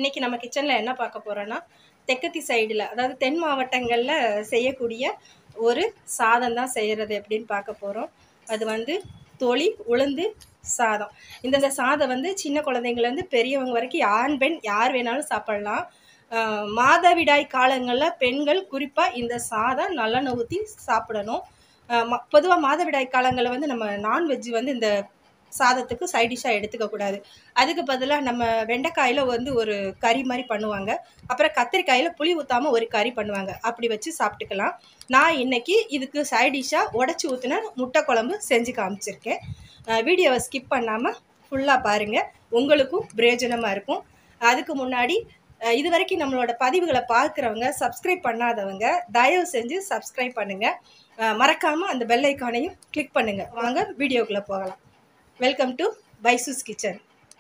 இன்னைக்கு நம்ம கிச்சனில் என்ன பார்க்க போகிறோன்னா தெற்கத்தி சைடில் அதாவது தென் மாவட்டங்களில் செய்யக்கூடிய ஒரு சாதம் தான் செய்கிறது எப்படின்னு பார்க்க போகிறோம் அது வந்து தொளி உளுந்து சாதம் இந்த இந்த சாதம் வந்து சின்ன குழந்தைங்கள்லேருந்து பெரியவங்க வரைக்கும் ஆண் பெண் யார் வேணாலும் சாப்பிடலாம் ஆஹ் மாதவிடாய் காலங்களில் பெண்கள் குறிப்பாக இந்த சாதம் நல்லெண்ணெய் ஊற்றி சாப்பிடணும் பொதுவாக மாதவிடாய் காலங்களில் வந்து நம்ம நான்வெஜ் வந்து இந்த சாதத்துக்கு சைட் டிஷ்ஷாக எடுத்துக்க கூடாது அதுக்கு பதிலாக நம்ம வெண்டைக்காயில் வந்து ஒரு கறி மாதிரி பண்ணுவாங்க அப்புறம் கத்திரிக்காயில் புளி ஊற்றாமல் ஒரு கறி பண்ணுவாங்க அப்படி வச்சு சாப்பிட்டுக்கலாம் நான் இன்னைக்கு இதுக்கு சைட் டிஷ்ஷாக உடச்சி ஊற்றின முட்டை குழம்பு செஞ்சு காமிச்சிருக்கேன் வீடியோவை ஸ்கிப் பண்ணாமல் ஃபுல்லாக பாருங்கள் உங்களுக்கும் பிரயோஜனமாக இருக்கும் அதுக்கு முன்னாடி அஹ், இது வரைக்கும் நம்மளோட பதிவுகளை பார்க்குறவங்க சப்ஸ்கிரைப் பண்ணாதவங்க தயவு செஞ்சு சப்ஸ்கிரைப் பண்ணுங்கள் மறக்காமல் அந்த பெல் ஐக்கானையும் கிளிக் பண்ணுங்கள் வாங்க வீடியோக்குள்ளே போகலாம் வெல்கம் டு பைசூஸ் கிச்சன்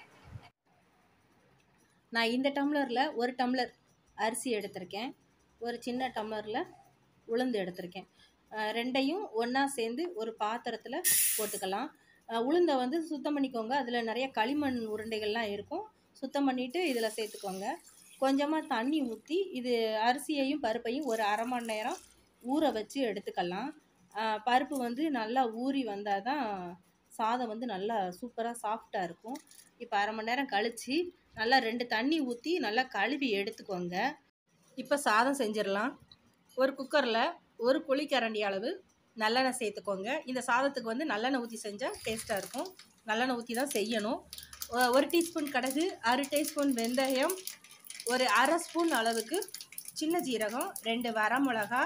நான் இந்த டம்ளரில் ஒரு டம்ளர் அரிசி எடுத்திருக்கேன் ஒரு சின்ன டம்ளரில் உளுந்து எடுத்திருக்கேன் அஹ் ரெண்டையும் ஒன்றா சேர்ந்து ஒரு பாத்திரத்தில் போட்டுக்கலாம் அஹ் உளுந்தை வந்து சுத்தம் பண்ணிக்கோங்க அதில் நிறைய களிமண் உருண்டைகள்லாம் இருக்கும் சுத்தம் பண்ணிவிட்டு இதில் சேர்த்துக்கோங்க கொஞ்சமாக தண்ணி ஊற்றி இது அரிசியையும் பருப்பையும் ஒரு அரை மணி நேரம் ஊற வச்சு எடுத்துக்கலாம் அஹ் பருப்பு வந்து நல்லா ஊறி வந்தால் தான் சாதம் வந்து நல்லா சூப்பராக சாஃப்டாக இருக்கும் இப்போ அரை மணி நேரம் கழித்து நல்லா ரெண்டு தண்ணி ஊற்றி நல்லா கழுவி எடுத்துக்கோங்க இப்போ சாதம் செஞ்சிடலாம் ஒரு குக்கரில் ஒரு குழிக்கரண்டி அளவு நல்லெண்ணெய் சேர்த்துக்கோங்க இந்த சாதத்துக்கு வந்து நல்லெண்ணெய் ஊற்றி செஞ்சால் டேஸ்ட்டாக இருக்கும் நல்லெண்ணெய் ஊற்றி தான் செய்யணும் ஒ- ஒரு டீஸ்பூன் கடுகு அரை டீஸ்பூன் வெந்தயம் ஒரு அரை ஸ்பூன் அளவுக்கு சின்ன ஜீரகம் ரெண்டு வரமிளகா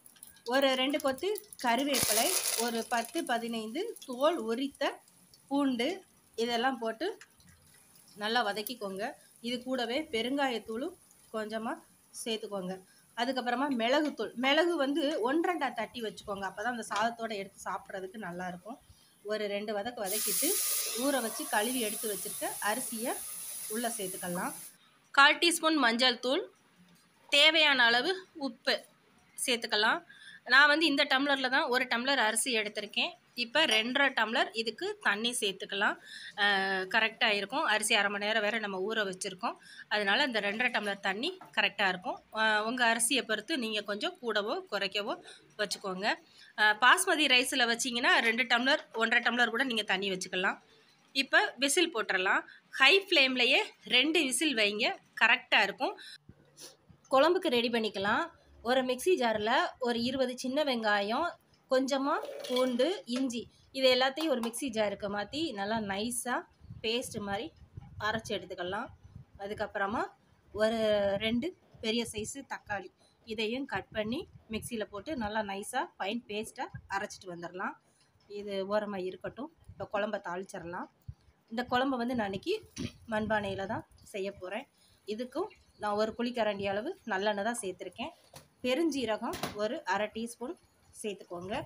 ஒரு ரெண்டு கொத்து கருவேப்பிலை ஒரு பத்து பதினைந்து தோல் உரித்த பூண்டு இதெல்லாம் போட்டு நல்லா வதக்கிக்கோங்க இது கூடவே பெருங்காயத்தூளும் கொஞ்சமாக சேர்த்துக்கோங்க அதுக்கப்புறமா மிளகுத்தூள் மிளகு வந்து ஒன்றண்டா தட்டி வச்சுக்கோங்க அப்போ தான் அந்த சாதத்தோட எடுத்து சாப்பிட்றதுக்கு நல்லாயிருக்கும் ஒரு ரெண்டு வதக்கு வதக்கிட்டு ஊற வச்சு கழுவி எடுத்து வச்சுருக்க அரிசியை உள்ளே சேர்த்துக்கலாம் கால் டீஸ்பூன் மஞ்சள் தூள் தேவையான அளவு உப்பு சேர்த்துக்கலாம் நான் வந்து இந்த டம்ளரில் தான் ஒரு டம்ளர் அரிசி எடுத்திருக்கேன் இப்போ ரெண்டரை டம்ளர் இதுக்கு தண்ணி சேர்த்துக்கலாம் கரெக்டாக இருக்கும் அரிசி அரை மணி நேரம் வேறு நம்ம ஊற வச்சுருக்கோம் அதனால் இந்த ரெண்டரை டம்ளர் தண்ணி கரெக்டாக இருக்கும் உங்கள் அரிசியை பொறுத்து நீங்கள் கொஞ்சம் கூடவோ குறைக்கவோ வச்சுக்கோங்க அஹ், பாஸ்மதி ரைஸில் வச்சிங்கன்னா ரெண்டு டம்ளர் ஒன்றரை டம்ளர் கூட நீங்கள் தண்ணி வச்சுக்கலாம் இப்போ விசில் போட்டுடலாம் ஹை ஃப்ளேம்லையே ரெண்டு விசில் வைங்க கரெக்டாக இருக்கும் குழம்புக்கு ரெடி பண்ணிக்கலாம் ஒரு மிக்ஸி ஜாரில் ஒரு இருபது சின்ன வெங்காயம் கொஞ்சமாக பூண்டு இஞ்சி இது எல்லாத்தையும் ஒரு மிக்ஸி ஜாருக்கு மாற்றி நல்லா நைஸாக பேஸ்ட் மாதிரி அரைச்சி எடுத்துக்கலாம் அதுக்கப்புறமா ஒரு ரெண்டு பெரிய சைஸு தக்காளி இதையும் கட் பண்ணி மிக்சியில் போட்டு நல்லா நைஸாக ஃபைன் பேஸ்ட்டாக அரைச்சிட்டு வந்துடலாம் இது ஓரமாக இருக்கட்டும் இப்போ குழம்ப தாளிச்சிடலாம் இந்த குழம்ப வந்து நான் இன்னைக்கு மண்பானையில் தான் செய்ய போகிறேன் இதுக்கும் நான் ஒரு குழிக்கரண்டி அளவு நல்லெண்ணெய் தான் சேர்த்துருக்கேன் பெருஞ்சீரகம் ஒரு அரை டீஸ்பூன் சேர்த்துக்கோங்க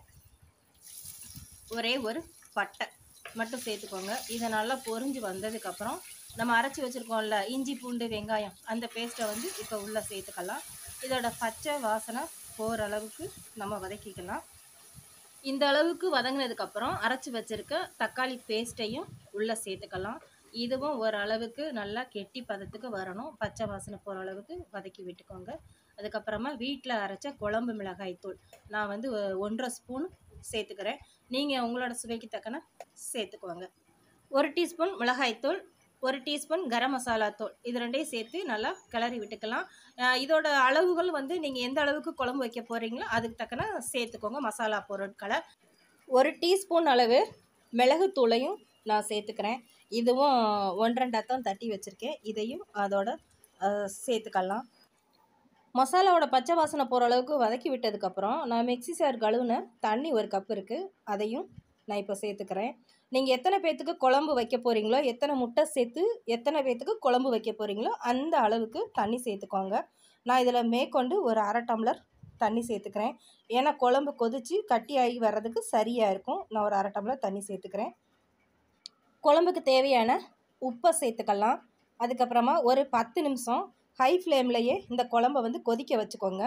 ஒரே ஒரு பட்டை மட்டும் சேர்த்துக்கோங்க இதை நல்லா பொரிஞ்சு வந்ததுக்கப்புறம் நம்ம அரைச்சி வச்சுருக்கோம்ல இஞ்சி பூண்டு வெங்காயம் அந்த பேஸ்ட்டை வந்து இப்போ உள்ளே சேர்த்துக்கலாம் இதோட பச்சை வாசனை போகிற அளவுக்கு நம்ம வதக்கிக்கலாம் இந்த அளவுக்கு வதங்கினதுக்கப்புறம் அரைச்சி வச்சிருக்க தக்காளி பேஸ்ட்டையும் உள்ளே சேர்த்துக்கலாம் இதுவும் ஒரு அளவுக்கு நல்லா கெட்டி பதத்துக்கு வரணும் பச்சை வாசனை போகிற அளவுக்கு வதக்கி விட்டுக்கோங்க அதுக்கப்புறமா வீட்டில் அரைச்ச குழம்பு மிளகாய் தூள் நான் வந்து ஒ- ஒன்றரை ஸ்பூன் சேர்த்துக்கிறேன் நீங்கள் உங்களோட சுவைக்கு தக்கன சேர்த்துக்கோங்க ஒரு டீஸ்பூன் மிளகாய்த்தூள் ஒரு டீஸ்பூன் கரம் மசாலா தூள் இது ரெண்டையும் சேர்த்து நல்லா கிளறி விட்டுக்கலாம் அஹ் இதோட அளவுகள் வந்து நீங்கள் எந்த அளவுக்கு குழம்பு வைக்க போகிறீங்களோ அதுக்கு தக்கன சேர்த்துக்கோங்க மசாலா பொருட்களை ஒரு டீஸ்பூன் அளவு மிளகுத்தூளையும் நான் சேர்த்துக்கிறேன் இதுவும் ஒன்றரை தான் தட்டி வச்சுருக்கேன் இதையும் அதோட அஹ், சேர்த்துக்கலாம் மசாலாவோட பச்சை வாசனை போகிற அளவுக்கு வதக்கி விட்டதுக்கப்புறம் நான் மிக்ஸி சார் கழுவுன தண்ணி ஒரு கப் இருக்குது அதையும் நான் இப்போ சேர்த்துக்கிறேன் நீங்கள் எத்தனை பேர்த்துக்கு குழம்பு வைக்க போகிறீங்களோ எத்தனை முட்டை சேர்த்து எத்தனை பேர்த்துக்கு குழம்பு வைக்க போகிறீங்களோ அந்த அளவுக்கு தண்ணி சேர்த்துக்கோங்க நான் இதில் மேற்கொண்டு ஒரு அரை டம்ளர் தண்ணி சேர்த்துக்கிறேன் ஏன்னா குழம்பு கொதித்து கட்டியாகி வர்றதுக்கு சரியாக இருக்கும் நான் ஒரு அரை டம்ளர் தண்ணி சேர்த்துக்கிறேன் குழம்புக்கு தேவையான உப்பை சேர்த்துக்கலாம் அதுக்கப்புறமா ஒரு பத்து நிமிஷம் ஹை ஃப்ளேம்லையே இந்த குழம்ப வந்து கொதிக்க வச்சுக்கோங்க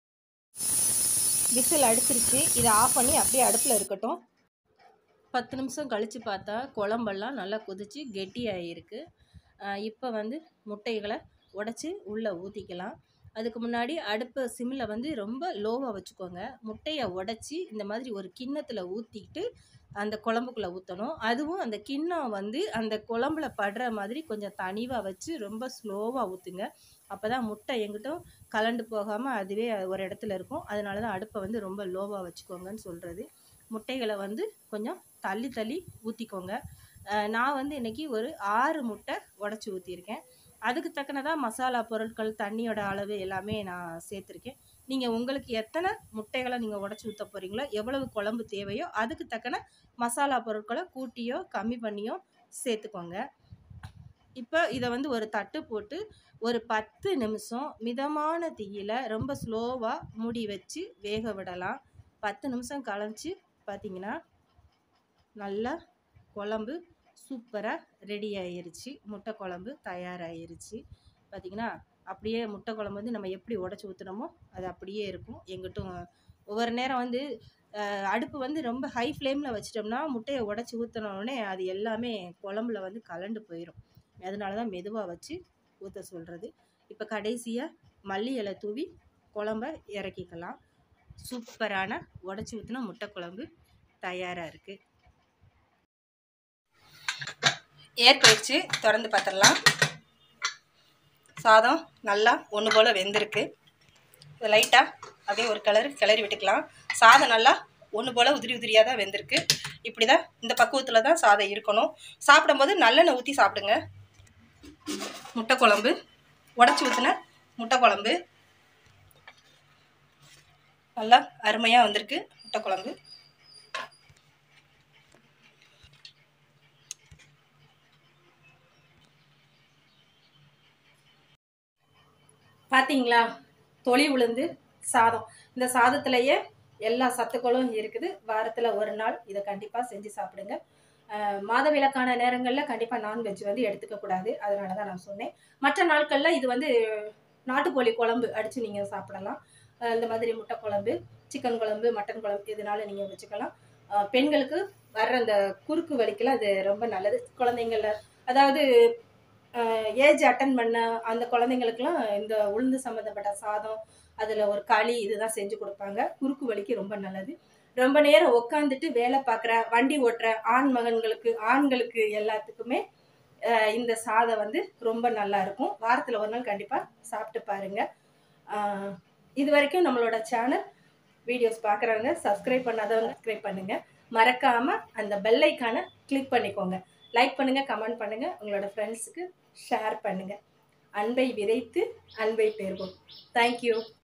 விசில் அடிச்சிருச்சு இதை ஆஃப் பண்ணி அப்படியே அடுப்பில் இருக்கட்டும் பத்து நிமிஷம் கழித்து பார்த்தா குழம்பெல்லாம் நல்லா கொதித்து கெட்டியாகிருக்கு இப்போ வந்து முட்டைகளை உடச்சி உள்ளே ஊற்றிக்கலாம் அதுக்கு முன்னாடி அடுப்பு சிம்மில் வந்து ரொம்ப லோவாக வச்சுக்கோங்க முட்டையை உடச்சி இந்த மாதிரி ஒரு கிண்ணத்தில் ஊற்றிக்கிட்டு அந்த குழம்புக்குள்ளே ஊற்றணும் அதுவும் அந்த கிண்ணம் வந்து அந்த குழம்புல படுற மாதிரி கொஞ்சம் தனிவாக வச்சு ரொம்ப ஸ்லோவாக ஊற்றுங்க அப்போ தான் முட்டை எங்கிட்டும் கலண்டு போகாமல் அதுவே ஒரு இடத்துல இருக்கும் அதனால தான் அடுப்பை வந்து ரொம்ப லோவாக வச்சுக்கோங்கன்னு சொல்கிறது முட்டைகளை வந்து கொஞ்சம் தள்ளி தள்ளி ஊற்றிக்கோங்க நான் வந்து இன்றைக்கி ஒரு ஆறு முட்டை உடச்சி ஊற்றிருக்கேன் அதுக்கு தக்கனதாக மசாலா பொருட்கள் தண்ணியோட அளவு எல்லாமே நான் சேர்த்துருக்கேன் நீங்கள் உங்களுக்கு எத்தனை முட்டைகளை நீங்கள் உடச்சி ஊற்ற போகிறீங்களோ எவ்வளவு குழம்பு தேவையோ அதுக்கு தக்கன மசாலா பொருட்களை கூட்டியோ கம்மி பண்ணியோ சேர்த்துக்கோங்க இப்போ இதை வந்து ஒரு தட்டு போட்டு ஒரு பத்து நிமிஷம் மிதமான தீயில் ரொம்ப ஸ்லோவாக மூடி வச்சு வேக விடலாம் பத்து நிமிஷம் கழிச்சு பார்த்தீங்கன்னா நல்லா குழம்பு சூப்பராக ரெடி ஆயிருச்சு முட்டை குழம்பு தயாராகிருச்சு பார்த்திங்கன்னா அப்படியே முட்டை குழம்பு வந்து நம்ம எப்படி உடச்சி ஊற்றுனோமோ அது அப்படியே இருக்கும் எங்கிட்டும் ஒவ்வொரு நேரம் வந்து அடுப்பு வந்து ரொம்ப ஹை ஃப்ளேமில் வச்சிட்டோம்னா முட்டையை உடச்சி ஊற்றினோடனே அது எல்லாமே குழம்புல வந்து கலண்டு போயிடும் அதனால தான் மெதுவாக வச்சு ஊற்ற சொல்கிறது இப்போ கடைசியாக மல்லி இலை தூவி குழம்ப இறக்கிக்கலாம் சூப்பரான உடச்சி ஊற்றின முட்டை குழம்பு தயாராக இருக்குது ஏற்பயிற்சி திறந்து பார்த்துடலாம் சாதம் நல்லா ஒன்று போல் வெந்திருக்கு இது லைட்டாக அப்படியே ஒரு கலர் கிளறி விட்டுக்கலாம் சாதம் நல்லா ஒன்று போல் உதிரி உதிரியாக தான் வெந்திருக்கு இப்படி தான் இந்த பக்குவத்தில் தான் சாதம் இருக்கணும் சாப்பிடும்போது நல்லெண்ணெய் ஊற்றி சாப்பிடுங்க முட்டை குழம்பு உடச்சி ஊற்றின முட்டை குழம்பு நல்லா அருமையாக வந்திருக்கு முட்டை குழம்பு பார்த்தீங்களா தொளி உளுந்து சாதம் இந்த சாதத்துலேயே எல்லா சத்துக்களும் இருக்குது வாரத்தில் ஒரு நாள் இதை கண்டிப்பாக செஞ்சு சாப்பிடுங்க மாதவிலக்கான நேரங்களில் கண்டிப்பாக நான்வெஜ் வந்து எடுத்துக்கக்கூடாது அதனால தான் நான் சொன்னேன் மற்ற நாட்களில் இது வந்து நாட்டுக்கோழி குழம்பு அடித்து நீங்கள் சாப்பிடலாம் இந்த மாதிரி முட்டை குழம்பு சிக்கன் குழம்பு மட்டன் குழம்பு இதனால நீங்கள் வச்சுக்கலாம் பெண்களுக்கு வர்ற அந்த குறுக்கு வலிக்கெல்லாம் அது ரொம்ப நல்லது குழந்தைங்கள அதாவது ஏஜ் அட்டன் பண்ண அந்த குழந்தைங்களுக்குலாம் இந்த உளுந்து சம்மந்தப்பட்ட சாதம் அதில் ஒரு களி இதுதான் செஞ்சு கொடுப்பாங்க குறுக்கு வலிக்கு ரொம்ப நல்லது ரொம்ப நேரம் உட்காந்துட்டு வேலை பார்க்குற வண்டி ஓட்டுற ஆண் மகன்களுக்கு ஆண்களுக்கு எல்லாத்துக்குமே இந்த சாதம் வந்து ரொம்ப நல்லா இருக்கும் வாரத்தில் ஒரு நாள் கண்டிப்பாக சாப்பிட்டு பாருங்க இது வரைக்கும் நம்மளோட சேனல் வீடியோஸ் பார்க்குறவங்க சப்ஸ்கிரைப் பண்ணாதவங்க சப்ஸ்கிரைப் பண்ணுங்கள் மறக்காமல் அந்த பெல்லைக்கான கிளிக் பண்ணிக்கோங்க லைக் பண்ணுங்கள் கமெண்ட் பண்ணுங்கள் உங்களோட ஃப்ரெண்ட்ஸுக்கு ஷேர் பண்ணுங்கள் அன்பை விதைத்து அன்பை பெறுவோம் தேங்க்யூ